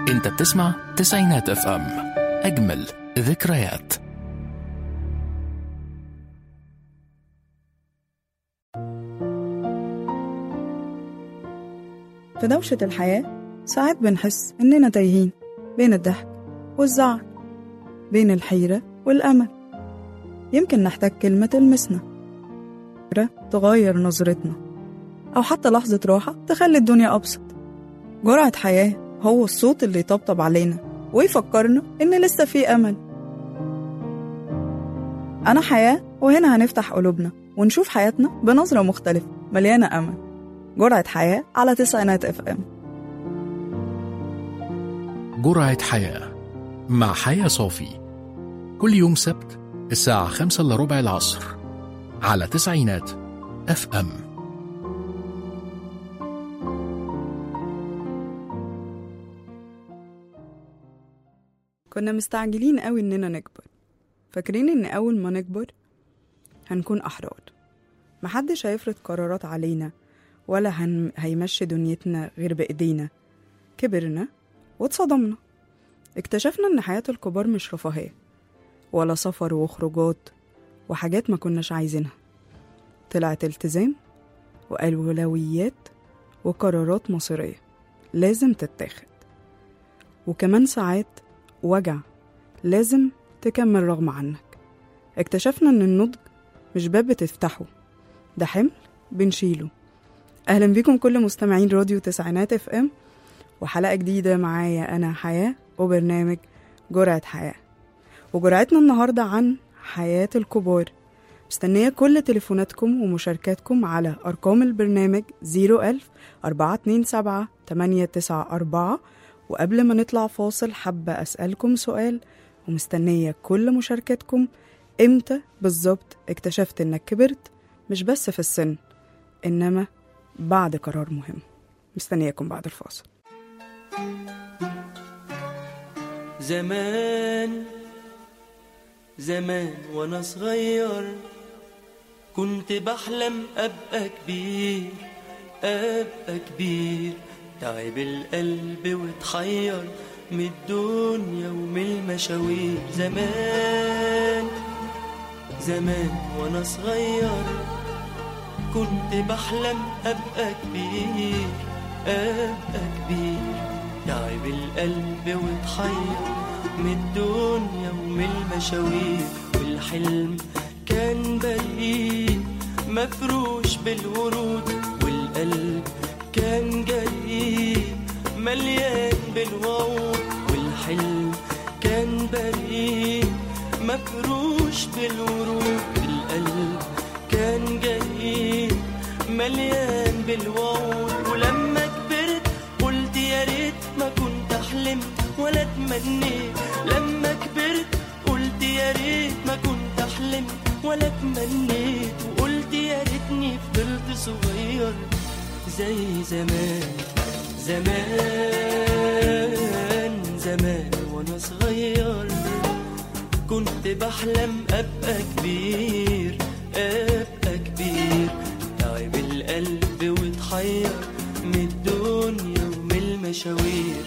انت بتسمع تسعينات اف ام اجمل ذكريات في دوشة الحياة ساعات بنحس إننا تايهين بين الضحك والزعل بين الحيرة والأمل يمكن نحتاج كلمة تلمسنا فكرة تغير نظرتنا أو حتى لحظة راحة تخلي الدنيا أبسط جرعة حياة هو الصوت اللي يطبطب علينا ويفكرنا إن لسه في أمل أنا حياة وهنا هنفتح قلوبنا ونشوف حياتنا بنظرة مختلفة مليانة أمل جرعة حياة على تسعينات اف ام جرعة حياة مع حياة صافي كل يوم سبت الساعة خمسة إلا ربع العصر على تسعينات اف ام كنا مستعجلين قوي إننا نكبر فاكرين إن أول ما نكبر هنكون أحرار محدش هيفرض قرارات علينا ولا هن... هيمشي دنيتنا غير بإيدينا كبرنا واتصدمنا اكتشفنا إن حياة الكبار مش رفاهية ولا سفر وخروجات وحاجات ما كناش عايزينها طلعت التزام وأولويات وقرارات مصيرية لازم تتاخد وكمان ساعات وجع لازم تكمل رغم عنك اكتشفنا ان النضج مش باب بتفتحه ده حمل بنشيله اهلا بيكم كل مستمعين راديو تسعينات اف ام وحلقه جديده معايا انا حياه وبرنامج جرعه حياه وجرعتنا النهارده عن حياه الكبار مستنيه كل تليفوناتكم ومشاركاتكم على ارقام البرنامج 01000 427 894 وقبل ما نطلع فاصل حابه اسالكم سؤال ومستنيه كل مشاركاتكم امتى بالظبط اكتشفت انك كبرت مش بس في السن انما بعد قرار مهم مستنياكم بعد الفاصل زمان زمان وانا صغير كنت بحلم ابقى كبير ابقى كبير تعب القلب واتحير من الدنيا ومن المشاوير زمان زمان وانا صغير كنت بحلم ابقى كبير ابقى كبير تعب القلب واتحير من الدنيا ومن المشاوير والحلم كان بريء مفروش بالورود والقلب كان جريء مليان بالوعود والحلم كان بريء مفروش بالورود القلب كان جريء مليان بالوعود ولما كبرت قلت يا ريت ما كنت حلمت ولا تمنيت لما كبرت قلت يا ريت ما كنت حلمت ولا تمنيت وقلت يا ريتني فضلت صغير زي زمان زمان زمان وانا صغير كنت بحلم ابقى كبير ابقى كبير تعب القلب واتحير من الدنيا ومن المشاوير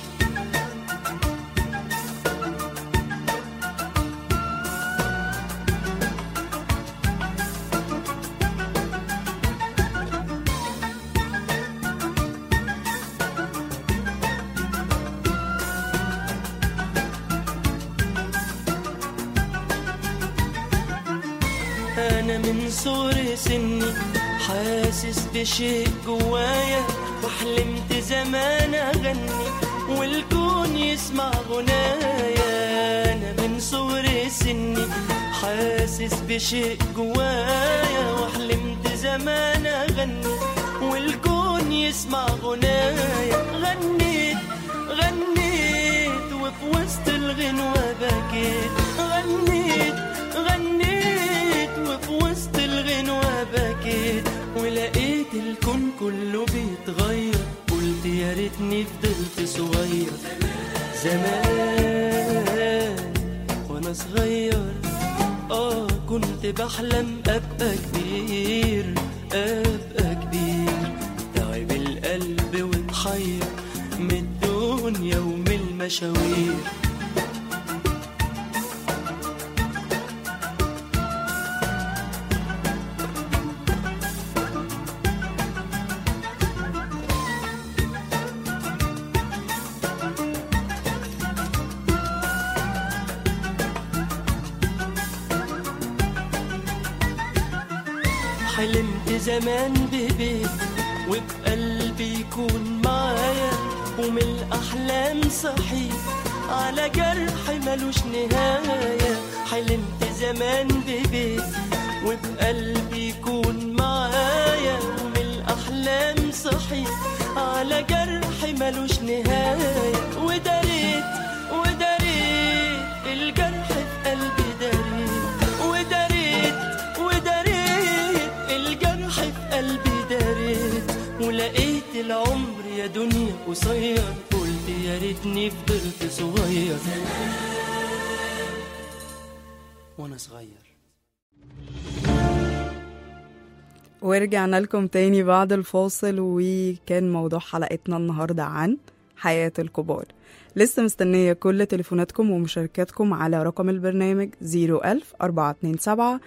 أنا من صغر سني حاسس بشيء جوايا وحلمت زمان أغني والكون يسمع غنايا أنا من صغر سني حاسس بشيء جوايا وحلمت زمان أغني والكون يسمع غنايا غنيت غنيت وفي وسط الغنوة بكيت غنيت غنيت وفي وسط الغنوة بكيت ولقيت الكون كله بيتغير قلت يا ريتني فضلت صغير زمان وانا صغير اه كنت بحلم ابقى كبير ابقى كبير تعب القلب واتحير من الدنيا ومن المشاوير حلمت زمان ببيت وبقلبي يكون معايا ومن الأحلام صحيت على جرح ملوش نهاية حلمت زمان ببيت وبقلبي يكون معايا ومن الأحلام صحيت على جرح ملوش نهاية وداريت وداريت الجرح في قلبي داريت وداريت وداريت الجرح في قلبي داريت ولقيت العمر يا دنيا قصير قلت يا ريتني فضلت صغير وانا صغير ورجعنا لكم تاني بعد الفاصل وكان موضوع حلقتنا النهاردة عن حياة الكبار لسه مستنية كل تليفوناتكم ومشاركاتكم على رقم البرنامج 01000 427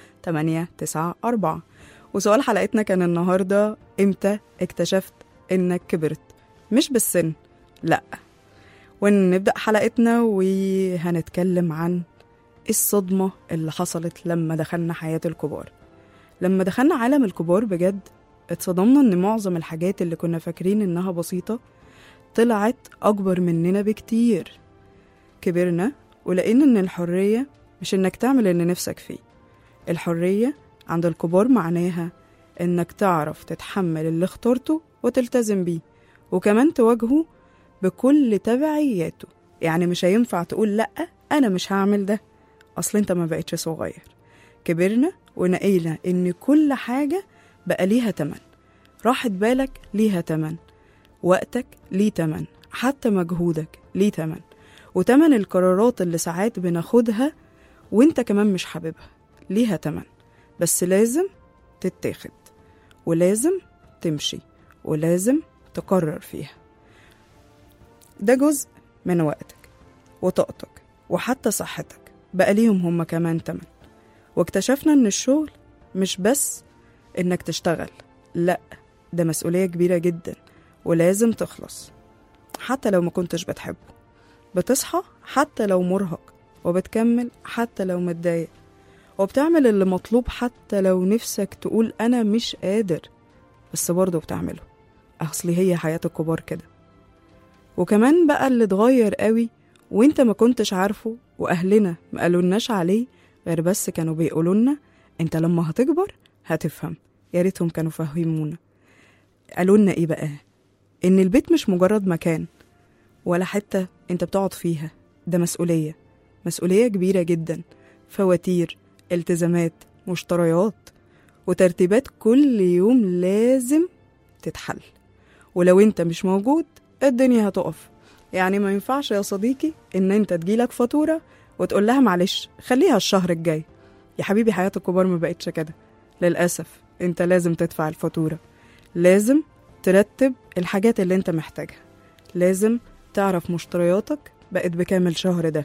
894 وسؤال حلقتنا كان النهاردة امتى اكتشفت انك كبرت مش بالسن لا ونبدأ حلقتنا وهنتكلم عن الصدمة اللي حصلت لما دخلنا حياة الكبار لما دخلنا عالم الكبار بجد اتصدمنا ان معظم الحاجات اللي كنا فاكرين انها بسيطة طلعت اكبر مننا بكتير كبرنا ولقينا ان الحرية مش انك تعمل اللي نفسك فيه الحرية عند الكبار معناها انك تعرف تتحمل اللي اخترته وتلتزم بيه وكمان تواجهه بكل تبعياته يعني مش هينفع تقول لأ أنا مش هعمل ده أصل أنت ما بقتش صغير كبرنا ونقينا إن كل حاجة بقى ليها تمن راحة بالك ليها تمن وقتك ليه تمن حتى مجهودك ليه تمن وتمن القرارات اللي ساعات بناخدها وانت كمان مش حاببها ليها تمن بس لازم تتاخد ولازم تمشي ولازم تقرر فيها ده جزء من وقتك وطاقتك وحتى صحتك بقى ليهم هما كمان تمن واكتشفنا ان الشغل مش بس انك تشتغل لا ده مسؤولية كبيرة جدا ولازم تخلص حتى لو ما كنتش بتحبه بتصحى حتى لو مرهق وبتكمل حتى لو متضايق وبتعمل اللي مطلوب حتى لو نفسك تقول أنا مش قادر بس برضه بتعمله أصلي هي حياة الكبار كده وكمان بقى اللي اتغير قوي وانت ما كنتش عارفه واهلنا ما قالولناش عليه غير بس كانوا بيقولولنا انت لما هتكبر هتفهم يا ريتهم كانوا فهمونا قالولنا ايه بقى ان البيت مش مجرد مكان ولا حتة انت بتقعد فيها ده مسؤولية مسؤولية كبيرة جدا فواتير التزامات مشتريات وترتيبات كل يوم لازم تتحل ولو انت مش موجود الدنيا هتقف يعني ما ينفعش يا صديقي ان انت تجيلك فاتورة وتقول لها معلش خليها الشهر الجاي يا حبيبي حياة الكبار ما بقتش كده للأسف انت لازم تدفع الفاتورة لازم ترتب الحاجات اللي انت محتاجها لازم تعرف مشترياتك بقت بكام الشهر ده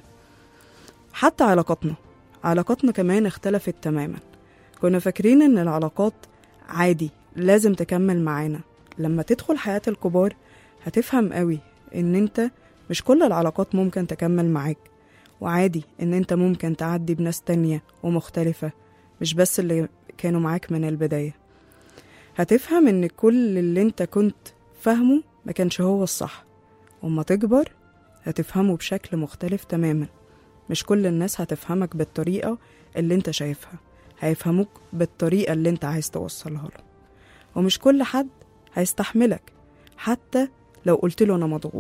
حتى علاقاتنا علاقاتنا كمان اختلفت تماما كنا فاكرين ان العلاقات عادي لازم تكمل معانا لما تدخل حياة الكبار هتفهم قوي ان انت مش كل العلاقات ممكن تكمل معاك وعادي ان انت ممكن تعدي بناس تانية ومختلفة مش بس اللي كانوا معاك من البداية هتفهم ان كل اللي انت كنت فاهمه ما كانش هو الصح وما تكبر هتفهمه بشكل مختلف تماما مش كل الناس هتفهمك بالطريقة اللي انت شايفها هيفهموك بالطريقة اللي انت عايز توصلها له ومش كل حد هيستحملك حتى لو قلت له انا مضغوط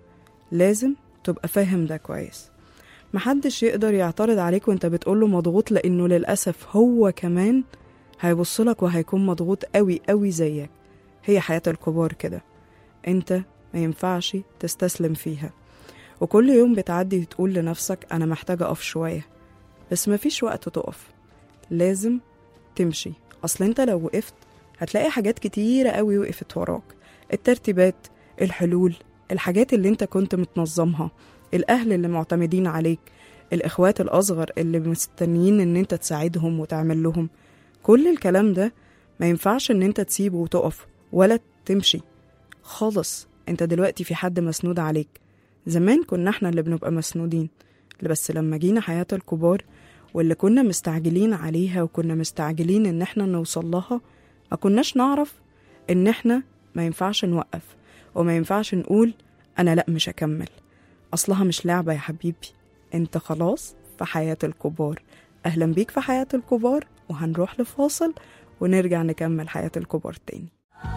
لازم تبقى فاهم ده كويس محدش يقدر يعترض عليك وانت بتقوله مضغوط لانه للأسف هو كمان هيبصلك وهيكون مضغوط قوي قوي زيك هي حياة الكبار كده انت ما ينفعش تستسلم فيها وكل يوم بتعدي تقول لنفسك أنا محتاجة أقف شوية بس مفيش وقت تقف لازم تمشي أصل أنت لو وقفت هتلاقي حاجات كتيرة قوي وقفت وراك الترتيبات الحلول الحاجات اللي انت كنت متنظمها الأهل اللي معتمدين عليك الإخوات الأصغر اللي مستنيين إن أنت تساعدهم وتعمل لهم كل الكلام ده ما ينفعش إن أنت تسيبه وتقف ولا تمشي خالص أنت دلوقتي في حد مسنود عليك زمان كنا احنا اللي بنبقى مسنودين بس لما جينا حياة الكبار واللي كنا مستعجلين عليها وكنا مستعجلين ان احنا نوصل لها ما كناش نعرف ان احنا ما ينفعش نوقف وما ينفعش نقول انا لا مش هكمل اصلها مش لعبة يا حبيبي انت خلاص في حياة الكبار اهلا بيك في حياة الكبار وهنروح لفاصل ونرجع نكمل حياة الكبار تاني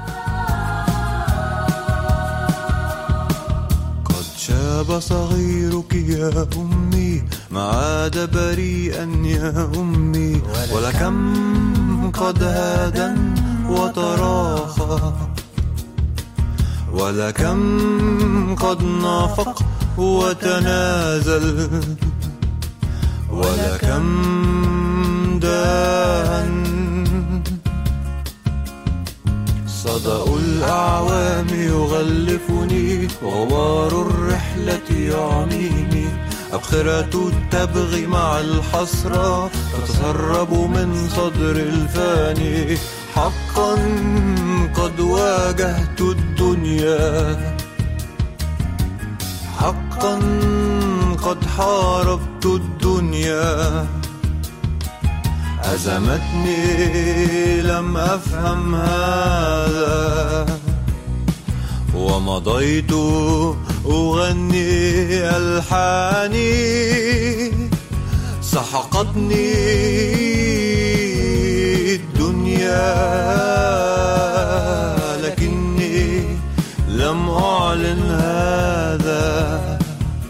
قد شاب صغيرك يا أمي ما عاد بريئا يا أمي ولكم قد هادا وتراخى ولكم قد نافق وتنازل ولكم دان صدأ الأعوام يغلفني وغبار الرحلة يعنيني أبخرة التبغ مع الحسرة تتسرب من صدر الفاني حقا قد واجهت الدنيا حقا قد حاربت الدنيا أزمتني لم أفهم هذا ومضيت أغني ألحاني سحقتني الدنيا لكني لم أعلن هذا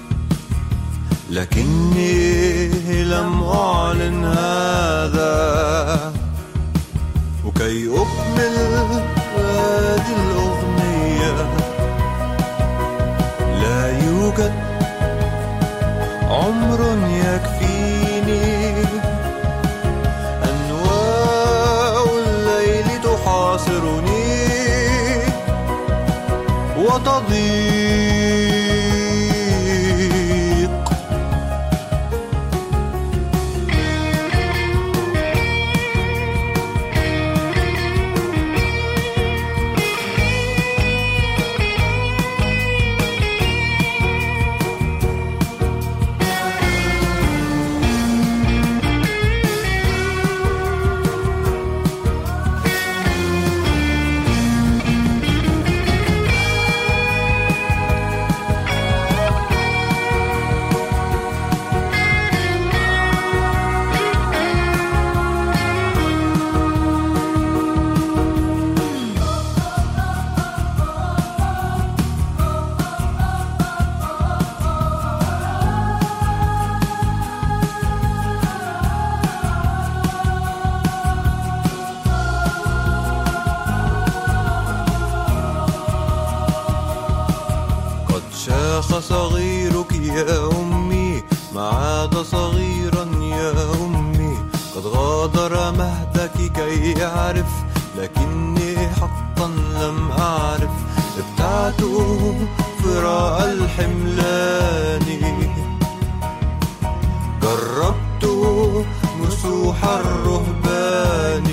لكني لم أعلن هذا وكي أكمل هذه الأغنية لا يوجد عمر يكفيني أنواع الليل تحاصرني وتضيق قد شاخ صغيرك يا أمي ما عاد صغيرا يا أمي قد غادر مهدك كي يعرف لكني حقا لم أعرف ابتعت فراء الحملان جربت مسوح الرهبان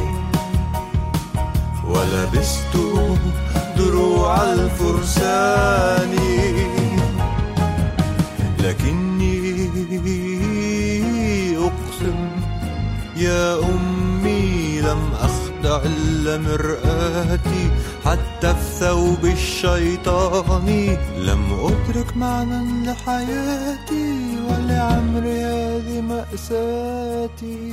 ولبست دروع الفرسان لكني أقسم يا أمي لم أخدع إلا مرآتي حتى في ثوب الشيطان لم أدرك معنى لحياتي ولعمري هذه مأساتي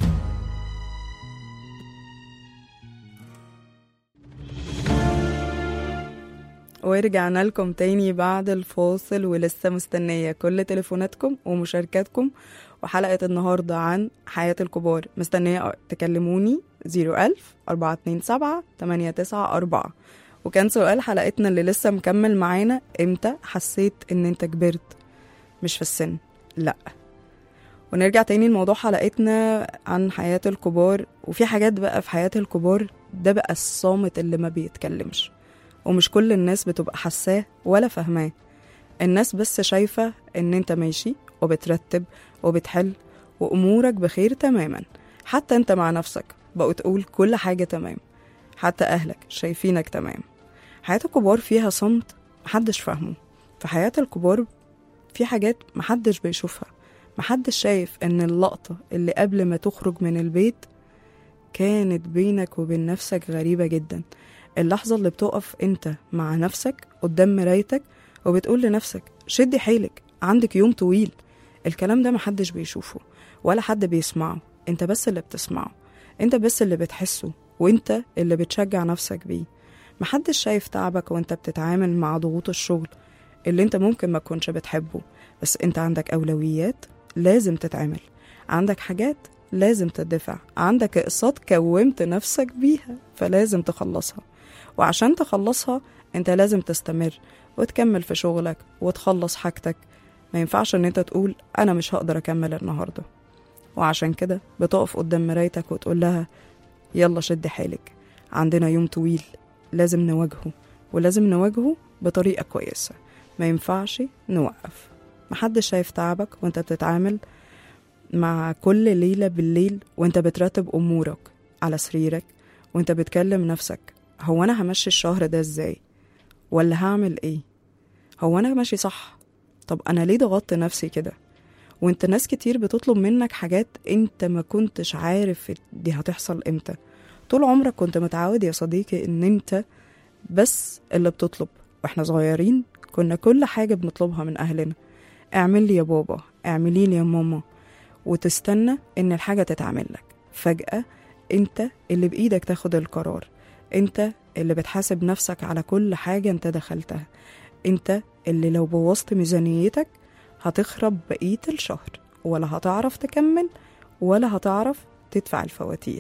ورجعنا لكم تاني بعد الفاصل ولسه مستنية كل تليفوناتكم ومشاركاتكم وحلقة النهاردة عن حياة الكبار مستنية تكلموني 01000 427 894 وكان سؤال حلقتنا اللي لسه مكمل معانا امتى حسيت ان انت كبرت مش في السن لا ونرجع تاني لموضوع حلقتنا عن حياة الكبار وفي حاجات بقى في حياة الكبار ده بقى الصامت اللي ما بيتكلمش ومش كل الناس بتبقى حساه ولا فاهماه الناس بس شايفة ان انت ماشي وبترتب وبتحل وامورك بخير تماما حتى انت مع نفسك بقوا تقول كل حاجة تمام حتى اهلك شايفينك تمام حياة الكبار فيها صمت محدش فاهمه في حياة الكبار في حاجات محدش بيشوفها محدش شايف ان اللقطة اللي قبل ما تخرج من البيت كانت بينك وبين نفسك غريبة جدا اللحظة اللي بتقف انت مع نفسك قدام مرايتك وبتقول لنفسك شدي حيلك عندك يوم طويل الكلام ده محدش بيشوفه ولا حد بيسمعه انت بس اللي بتسمعه انت بس اللي بتحسه وانت اللي بتشجع نفسك بيه محدش شايف تعبك وانت بتتعامل مع ضغوط الشغل اللي انت ممكن ما تكونش بتحبه بس انت عندك أولويات لازم تتعمل عندك حاجات لازم تدفع عندك اقساط كومت نفسك بيها فلازم تخلصها وعشان تخلصها انت لازم تستمر وتكمل في شغلك وتخلص حاجتك ما ينفعش ان انت تقول انا مش هقدر اكمل النهارده وعشان كده بتقف قدام مرايتك وتقول لها يلا شد حيلك عندنا يوم طويل لازم نواجهه ولازم نواجهه بطريقة كويسة ما ينفعش نوقف محدش شايف تعبك وانت بتتعامل مع كل ليلة بالليل وانت بترتب أمورك على سريرك وانت بتكلم نفسك هو أنا همشي الشهر ده ازاي ولا هعمل ايه هو أنا ماشي صح طب أنا ليه ضغطت نفسي كده وانت ناس كتير بتطلب منك حاجات انت ما كنتش عارف دي هتحصل امتى طول عمرك كنت متعود يا صديقي ان انت بس اللي بتطلب واحنا صغيرين كنا كل حاجة بنطلبها من أهلنا اعمل لي يا بابا اعملي لي يا ماما وتستنى ان الحاجة تتعمل لك فجأة انت اللي بإيدك تاخد القرار انت اللي بتحاسب نفسك على كل حاجة انت دخلتها انت اللي لو بوظت ميزانيتك هتخرب بقية الشهر ولا هتعرف تكمل ولا هتعرف تدفع الفواتير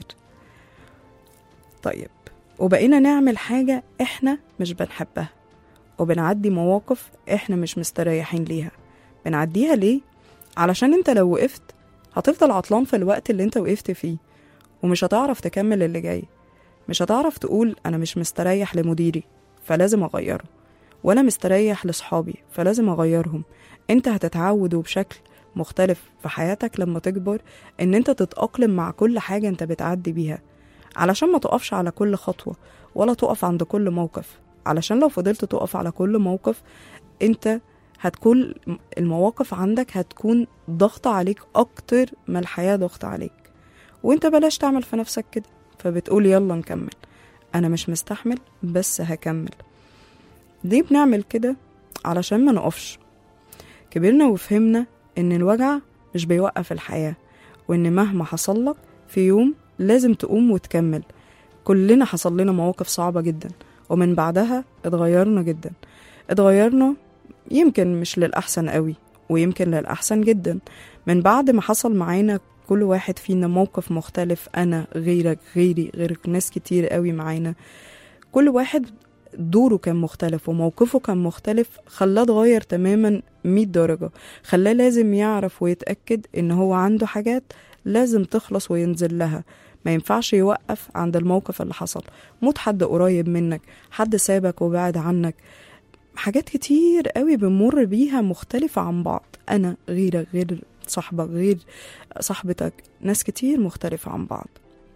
طيب وبقينا نعمل حاجة احنا مش بنحبها وبنعدي مواقف احنا مش مستريحين ليها بنعديها ليه؟ علشان انت لو وقفت هتفضل عطلان في الوقت اللي انت وقفت فيه ومش هتعرف تكمل اللي جاي مش هتعرف تقول انا مش مستريح لمديري فلازم اغيره ولا مستريح لصحابي فلازم اغيرهم انت هتتعود بشكل مختلف في حياتك لما تكبر ان انت تتأقلم مع كل حاجة انت بتعدي بيها علشان ما تقفش على كل خطوة ولا تقف عند كل موقف علشان لو فضلت تقف على كل موقف انت هتكون المواقف عندك هتكون ضغط عليك اكتر ما الحياة ضغط عليك وانت بلاش تعمل في نفسك كده فبتقول يلا نكمل انا مش مستحمل بس هكمل ليه بنعمل كده علشان ما نقفش كبرنا وفهمنا ان الوجع مش بيوقف الحياة وان مهما حصل لك في يوم لازم تقوم وتكمل كلنا حصل لنا مواقف صعبة جدا ومن بعدها اتغيرنا جدا اتغيرنا يمكن مش للأحسن قوي ويمكن للأحسن جدا من بعد ما حصل معانا كل واحد فينا موقف مختلف أنا غيرك غيري غير ناس كتير قوي معانا كل واحد دوره كان مختلف وموقفه كان مختلف خلاه اتغير تماما 100 درجة خلاه لازم يعرف ويتأكد إن هو عنده حاجات لازم تخلص وينزل لها ما ينفعش يوقف عند الموقف اللي حصل موت حد قريب منك حد سابك وبعد عنك حاجات كتير قوي بنمر بيها مختلفة عن بعض أنا غيرك غير صاحبك غير صاحبتك ناس كتير مختلفة عن بعض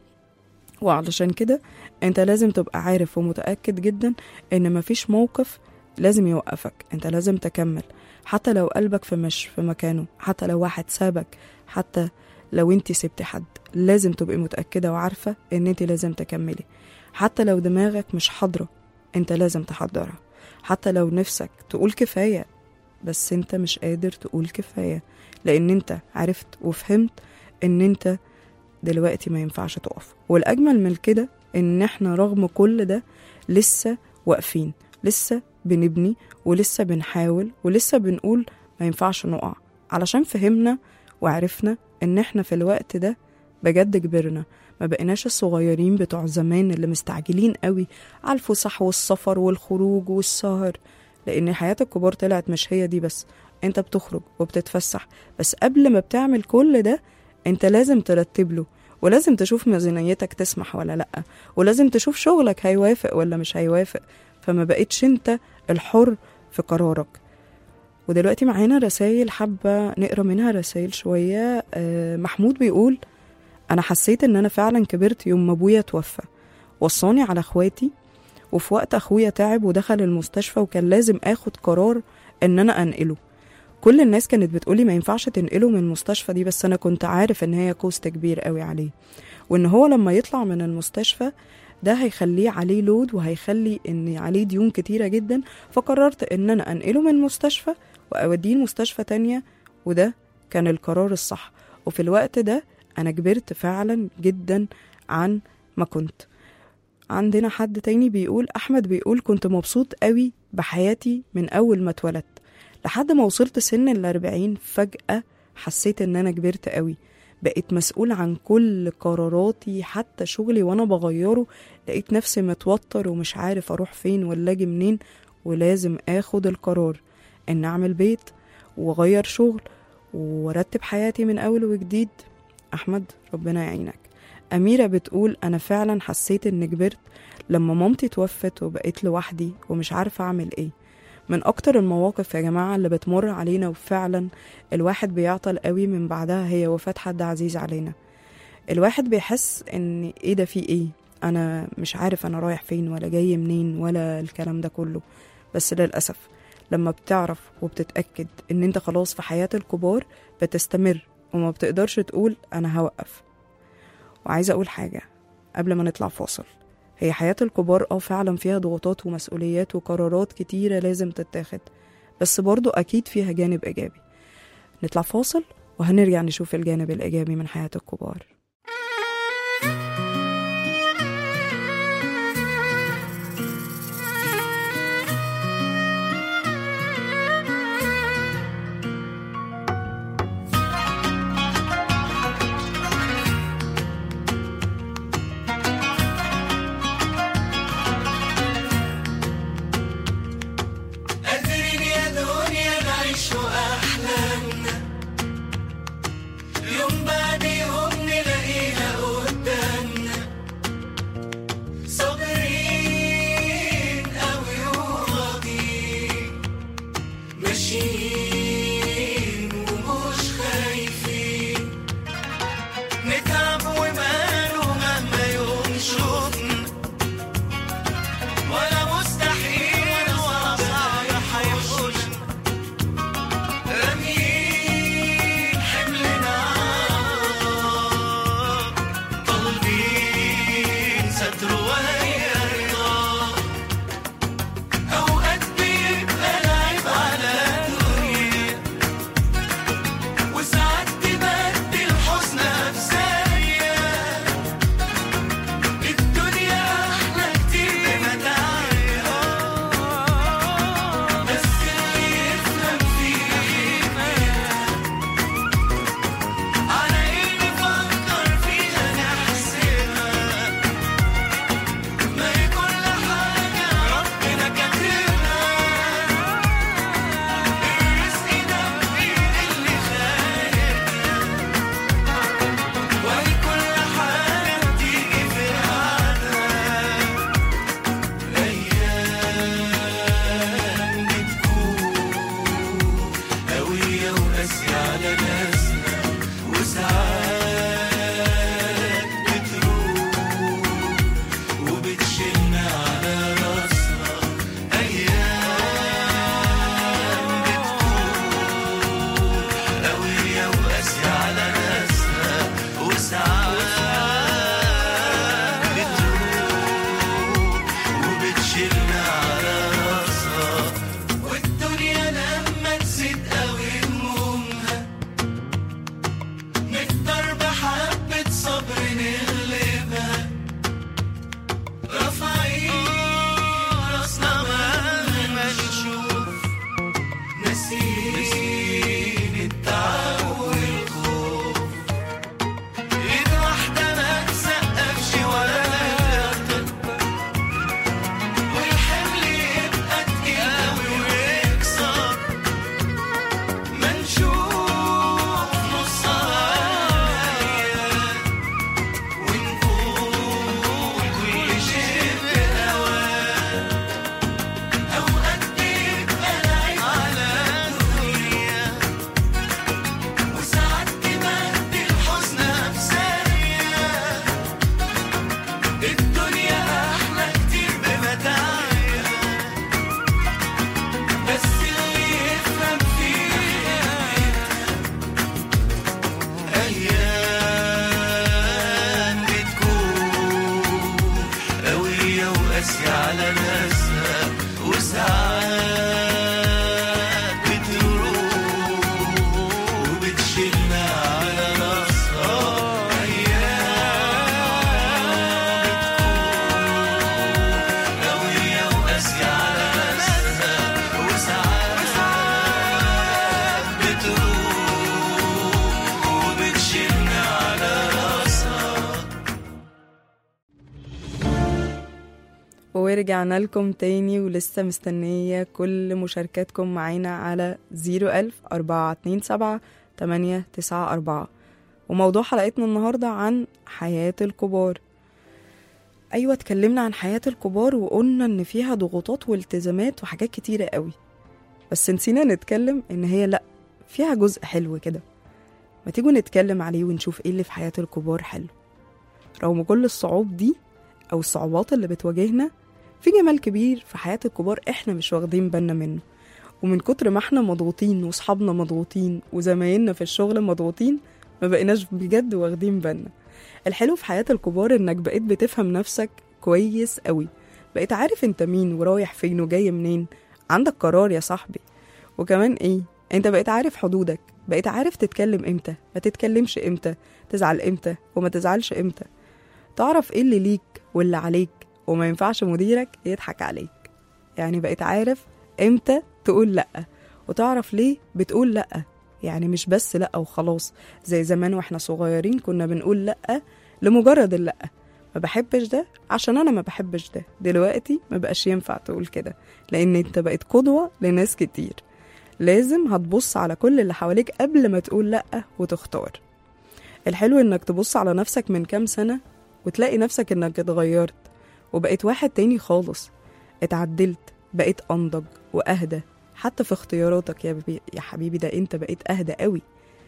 وعلشان كده انت لازم تبقى عارف ومتأكد جدا ان مفيش موقف لازم يوقفك انت لازم تكمل حتى لو قلبك في مش في مكانه حتى لو واحد سابك حتى لو انت سبتي حد لازم تبقي متأكدة وعارفة ان انت لازم تكملي حتى لو دماغك مش حاضرة انت لازم تحضرها حتى لو نفسك تقول كفاية بس انت مش قادر تقول كفاية لان انت عرفت وفهمت ان انت دلوقتي ما ينفعش تقف والأجمل من كده إن إحنا رغم كل ده لسه واقفين لسه بنبني ولسه بنحاول ولسه بنقول ما ينفعش نقع علشان فهمنا وعرفنا إن إحنا في الوقت ده بجد كبرنا ما بقيناش الصغيرين بتوع زمان اللي مستعجلين قوي على الفسح والسفر والخروج والسهر لأن حياة الكبار طلعت مش هي دي بس انت بتخرج وبتتفسح بس قبل ما بتعمل كل ده انت لازم ترتب له ولازم تشوف ميزانيتك تسمح ولا لأ ولازم تشوف شغلك هيوافق ولا مش هيوافق فما بقتش انت الحر في قرارك ودلوقتي معانا رسائل حابة نقرا منها رسائل شوية آه، محمود بيقول أنا حسيت إن أنا فعلا كبرت يوم ما أبويا توفى وصاني على إخواتي وفي وقت أخويا تعب ودخل المستشفى وكان لازم آخد قرار إن أنا أنقله كل الناس كانت بتقولي ما ينفعش تنقله من المستشفى دي بس أنا كنت عارف إن هي كوست كبير قوي عليه وإن هو لما يطلع من المستشفى ده هيخليه عليه لود وهيخلي إن عليه ديون كتيرة جدا فقررت إن أنا أنقله من المستشفى وأوديه لمستشفى تانية وده كان القرار الصح وفي الوقت ده أنا كبرت فعلا جدا عن ما كنت عندنا حد تاني بيقول أحمد بيقول كنت مبسوط قوي بحياتي من أول ما اتولدت لحد ما وصلت سن الأربعين فجأة حسيت إن أنا كبرت قوي بقيت مسؤول عن كل قراراتي حتى شغلي وأنا بغيره لقيت نفسي متوتر ومش عارف أروح فين ولا أجي منين ولازم آخد القرار إن أعمل بيت وأغير شغل وأرتب حياتي من أول وجديد أحمد ربنا يعينك أميرة بتقول أنا فعلا حسيت إن كبرت لما مامتي توفت وبقيت لوحدي ومش عارفة أعمل إيه من أكتر المواقف يا جماعة اللي بتمر علينا وفعلا الواحد بيعطل قوي من بعدها هي وفاة حد عزيز علينا الواحد بيحس إن إيه ده في إيه أنا مش عارف أنا رايح فين ولا جاي منين ولا الكلام ده كله بس للأسف لما بتعرف وبتتأكد إن أنت خلاص في حياة الكبار بتستمر وما بتقدرش تقول أنا هوقف وعايزة أقول حاجة قبل ما نطلع فاصل هي حياة الكبار اه فعلا فيها ضغوطات ومسؤوليات وقرارات كتيرة لازم تتاخد بس برضو أكيد فيها جانب إيجابي نطلع فاصل وهنرجع نشوف الجانب الإيجابي من حياة الكبار قادرين يا دنيا نعيش أحلامنا يوم بعد يوم نلاقيها قدامنا صابرين أوي وراضيين ماشيين ومش خايفين نتعب وماله مهما يوم شوفنا ولا مستحيل ولا صعب هيحوشنا راميين حملنا طالبين ستر وهي رضا أوقات بيبقى العيب على الدنيا ورجعنا لكم تاني ولسه مستنية كل مشاركاتكم معانا على 01000 427 894 وموضوع حلقتنا النهاردة عن حياة الكبار أيوة اتكلمنا عن حياة الكبار وقلنا إن فيها ضغوطات والتزامات وحاجات كتيرة قوي بس نسينا نتكلم إن هي لأ فيها جزء حلو كده ما تيجوا نتكلم عليه ونشوف ايه اللي في حياة الكبار حلو رغم كل الصعوب دي أو الصعوبات اللي بتواجهنا في جمال كبير في حياة الكبار احنا مش واخدين بالنا منه ومن كتر ما احنا مضغوطين وصحابنا مضغوطين وزمايلنا في الشغل مضغوطين ما بقيناش بجد واخدين بالنا الحلو في حياة الكبار انك بقيت بتفهم نفسك كويس قوي بقيت عارف انت مين ورايح فين وجاي منين عندك قرار يا صاحبي وكمان ايه انت بقيت عارف حدودك بقيت عارف تتكلم امتى ما تتكلمش امتى تزعل امتى وما تزعلش امتى تعرف ايه اللي ليك واللي عليك وما ينفعش مديرك يضحك عليك يعني بقيت عارف امتى تقول لأ وتعرف ليه بتقول لأ يعني مش بس لأ وخلاص زي زمان واحنا صغيرين كنا بنقول لأ لمجرد اللأ ما بحبش ده عشان انا ما بحبش ده دلوقتي ما بقاش ينفع تقول كده لان انت بقيت قدوة لناس كتير لازم هتبص على كل اللي حواليك قبل ما تقول لأ وتختار الحلو انك تبص على نفسك من كام سنة وتلاقي نفسك انك اتغيرت وبقيت واحد تاني خالص اتعدلت بقيت انضج واهدى حتى في اختياراتك يا, بي... يا حبيبي ده انت بقيت اهدى قوي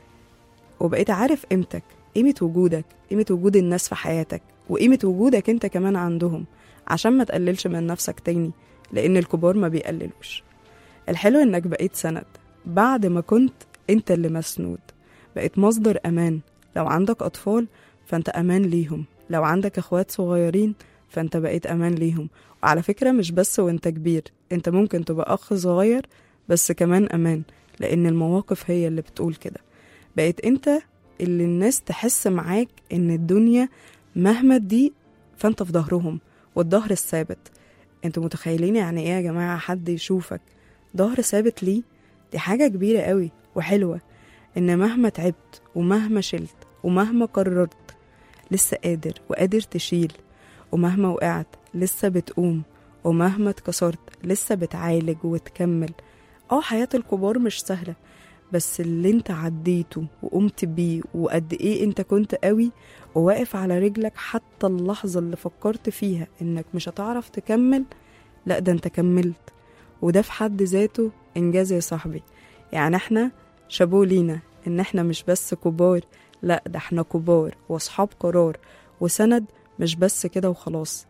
وبقيت عارف قيمتك قيمة وجودك قيمة وجود الناس في حياتك وقيمة وجودك انت كمان عندهم عشان ما تقللش من نفسك تاني لان الكبار ما بيقللوش الحلو انك بقيت سند بعد ما كنت انت اللي مسنود بقيت مصدر امان لو عندك اطفال فانت امان ليهم لو عندك اخوات صغيرين فانت بقيت امان ليهم وعلى فكرة مش بس وانت كبير انت ممكن تبقى اخ صغير بس كمان امان لان المواقف هي اللي بتقول كده بقيت انت اللي الناس تحس معاك ان الدنيا مهما تضيق فانت في ظهرهم والظهر الثابت انتوا متخيلين يعني ايه يا جماعة حد يشوفك ظهر ثابت ليه دي حاجة كبيرة قوي وحلوة ان مهما تعبت ومهما شلت ومهما قررت لسه قادر وقادر تشيل ومهما وقعت لسه بتقوم ومهما اتكسرت لسه بتعالج وتكمل اه حياة الكبار مش سهلة بس اللي انت عديته وقمت بيه وقد ايه انت كنت قوي وواقف على رجلك حتى اللحظة اللي فكرت فيها انك مش هتعرف تكمل لا ده انت كملت وده في حد ذاته انجاز يا صاحبي يعني احنا شابوه لينا ان احنا مش بس كبار لا ده احنا كبار واصحاب قرار وسند مش بس كده وخلاص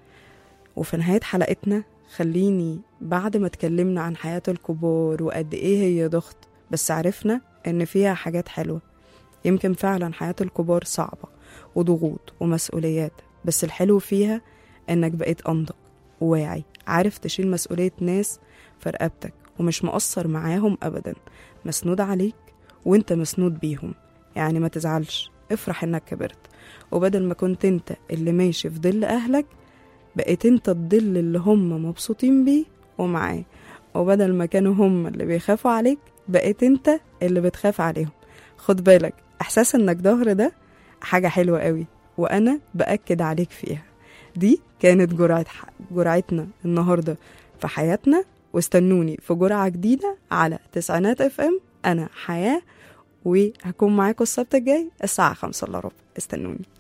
وفي نهاية حلقتنا خليني بعد ما اتكلمنا عن حياة الكبار وقد ايه هي ضغط بس عرفنا ان فيها حاجات حلوة يمكن فعلا حياة الكبار صعبة وضغوط ومسؤوليات بس الحلو فيها انك بقيت انضج وواعي عارف تشيل مسؤولية ناس في رقبتك ومش مقصر معاهم ابدا مسنود عليك وانت مسنود بيهم يعني ما تزعلش افرح انك كبرت وبدل ما كنت انت اللي ماشي في ظل اهلك بقيت انت الظل اللي هم مبسوطين بيه ومعاه وبدل ما كانوا هم اللي بيخافوا عليك بقيت انت اللي بتخاف عليهم خد بالك احساس انك ظهر ده حاجة حلوة قوي وانا باكد عليك فيها دي كانت جرعة جرعتنا النهاردة في حياتنا واستنوني في جرعة جديدة على تسعينات اف ام انا حياة وهكون معاكم السبت الجاي الساعة خمسة الا ربع استنوني